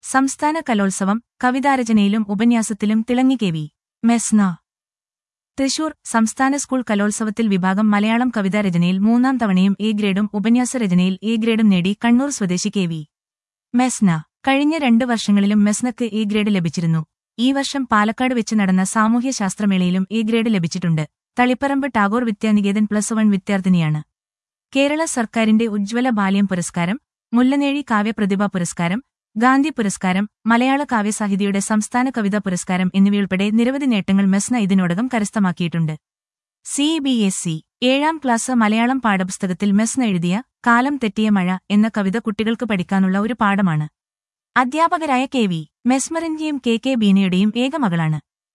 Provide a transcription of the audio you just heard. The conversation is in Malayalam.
സംസ്ഥാന കലോത്സവം കവിതാരചനയിലും ഉപന്യാസത്തിലും തിളങ്ങി കെ വി മെസ്ന തൃശൂർ സംസ്ഥാന സ്കൂൾ കലോത്സവത്തിൽ വിഭാഗം മലയാളം കവിതാരചനയിൽ മൂന്നാം തവണയും എ ഗ്രേഡും ഉപന്യാസരചനയിൽ എ ഗ്രേഡും നേടി കണ്ണൂർ സ്വദേശി കെ വി മെസ്ന കഴിഞ്ഞ രണ്ട് വർഷങ്ങളിലും മെസ്നക്ക് എ ഗ്രേഡ് ലഭിച്ചിരുന്നു ഈ വർഷം പാലക്കാട് വെച്ച് നടന്ന സാമൂഹ്യ ശാസ്ത്രമേളയിലും എ ഗ്രേഡ് ലഭിച്ചിട്ടുണ്ട് തളിപ്പറമ്പ് ടാഗോർ വിദ്യാനികേതൻ പ്ലസ് വൺ വിദ്യാർത്ഥിനിയാണ് കേരള സർക്കാരിന്റെ ഉജ്ജ്വല ബാല്യം പുരസ്കാരം മുല്ലനേഴി കാവ്യപ്രതിഭ പുരസ്കാരം ഗാന്ധി പുരസ്കാരം മലയാള കാവ്യസാഹിതിയുടെ സംസ്ഥാന കവിതാ പുരസ്കാരം എന്നിവയുൾപ്പെടെ നിരവധി നേട്ടങ്ങൾ മെസ്ന ഇതിനോടകം കരസ്ഥമാക്കിയിട്ടുണ്ട് സി ബി എസ് ഇ ഏഴാം ക്ലാസ് മലയാളം പാഠപുസ്തകത്തിൽ മെസ്ന എഴുതിയ കാലം തെറ്റിയ മഴ എന്ന കവിത കുട്ടികൾക്ക് പഠിക്കാനുള്ള ഒരു പാഠമാണ് അധ്യാപകരായ കെ വി മെസ്മറിന്റെയും കെ കെ ബീനയുടെയും ഏക മകളാണ്